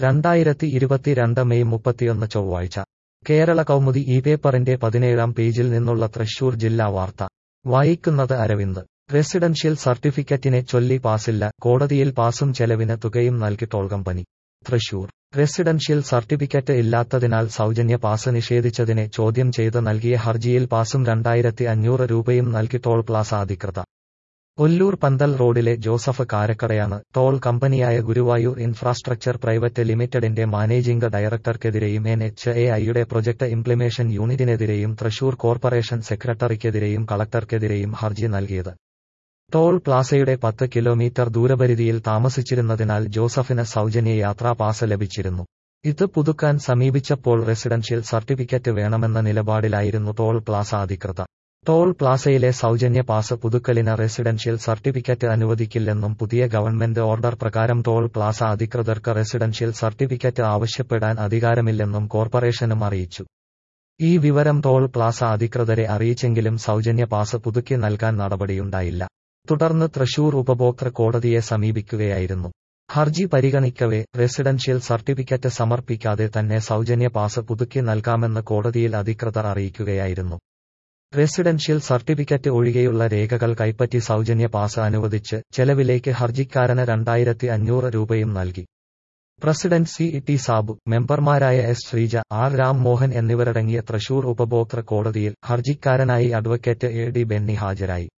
രണ്ടായിരത്തി ഇരുപത്തിരണ്ട് മെയ് മുപ്പത്തിയൊന്ന് ചൊവ്വാഴ്ച കേരള കൗമുദി ഈ പേപ്പറിന്റെ പതിനേഴാം പേജിൽ നിന്നുള്ള തൃശൂർ ജില്ലാ വാർത്ത വായിക്കുന്നത് അരവിന്ദ് റെസിഡൻഷ്യൽ സർട്ടിഫിക്കറ്റിനെ ചൊല്ലി പാസില്ല കോടതിയിൽ പാസും ചെലവിന് തുകയും നൽകി toll company Thrissur residential certificate ഇല്ലാത്തതിനാൽ സൗജന്യ പാസ് നിഷേധിച്ചതിനെ ചോദ്യം ചെയ്ത് നൽകിയ ഹർജിയിൽ പാസും രണ്ടായിരത്തി അഞ്ഞൂറ് രൂപയും നൽകി ടോൾ പ്ലാസ അധികൃതർ ഒല്ലൂർ പന്തൽ റോഡിലെ ജോസഫ് കാരക്കടയാണ് ടോൾ കമ്പനിയായ ഗുരുവായൂർ ഇൻഫ്രാസ്ട്രക്ചർ പ്രൈവറ്റ് ലിമിറ്റഡിന്റെ മാനേജിംഗ് ഡയറക്ടർക്കെതിരെയും എൻ എച്ച് എ ഐയുടെ പ്രൊജക്ട് ഇംപ്ലിമേഷൻ യൂണിറ്റിനെതിരെയും തൃശൂർ കോർപ്പറേഷൻ സെക്രട്ടറിക്കെതിരെയും കളക്ടർക്കെതിരെയും ഹർജി നൽകിയത് ടോൾ പ്ലാസയുടെ പത്ത് കിലോമീറ്റർ ദൂരപരിധിയിൽ താമസിച്ചിരുന്നതിനാൽ ജോസഫിന് സൗജന്യ യാത്രാ പാസ് ലഭിച്ചിരുന്നു ഇത് പുതുക്കാൻ സമീപിച്ചപ്പോൾ റെസിഡൻഷ്യൽ സർട്ടിഫിക്കറ്റ് വേണമെന്ന നിലപാടിലായിരുന്നു ടോൾ പ്ലാസ അധികൃതർ ടോൾ പ്ലാസയിലെ സൗജന്യ പാസ് പുതുക്കലിന് റെസിഡൻഷ്യൽ സർട്ടിഫിക്കറ്റ് അനുവദിക്കില്ലെന്നും പുതിയ ഗവൺമെന്റ് ഓർഡർ പ്രകാരം ടോൾ പ്ലാസ അധികൃതർക്ക് റെസിഡൻഷ്യൽ സർട്ടിഫിക്കറ്റ് ആവശ്യപ്പെടാൻ അധികാരമില്ലെന്നും കോർപ്പറേഷനും അറിയിച്ചു ഈ വിവരം ടോൾ പ്ലാസ അധികൃതരെ അറിയിച്ചെങ്കിലും സൗജന്യ പാസ് പുതുക്കി നൽകാൻ നടപടിയുണ്ടായില്ല തുടർന്ന് തൃശൂർ ഉപഭോക്തൃ കോടതിയെ സമീപിക്കുകയായിരുന്നു ഹർജി പരിഗണിക്കവേ റെസിഡൻഷ്യൽ സർട്ടിഫിക്കറ്റ് സമർപ്പിക്കാതെ തന്നെ സൗജന്യ പാസ് പുതുക്കി നൽകാമെന്ന് കോടതിയിൽ അധികൃതർ അറിയിക്കുകയായിരുന്നു റെസിഡൻഷ്യൽ സർട്ടിഫിക്കറ്റ് ഒഴികെയുള്ള രേഖകൾ കൈപ്പറ്റി സൗജന്യ പാസ് അനുവദിച്ച് ചെലവിലേക്ക് ഹർജിക്കാരന് രണ്ടായിരത്തി അഞ്ഞൂറ് രൂപയും നൽകി പ്രസിഡന്റ് സി ടി സാബു മെമ്പർമാരായ എസ് ശ്രീജ ആർ രാംമോഹൻ എന്നിവരടങ്ങിയ തൃശൂർ ഉപഭോക്തൃ കോടതിയിൽ ഹർജിക്കാരനായി അഡ്വക്കേറ്റ് എ ഡി ബെന്നി ഹാജരായി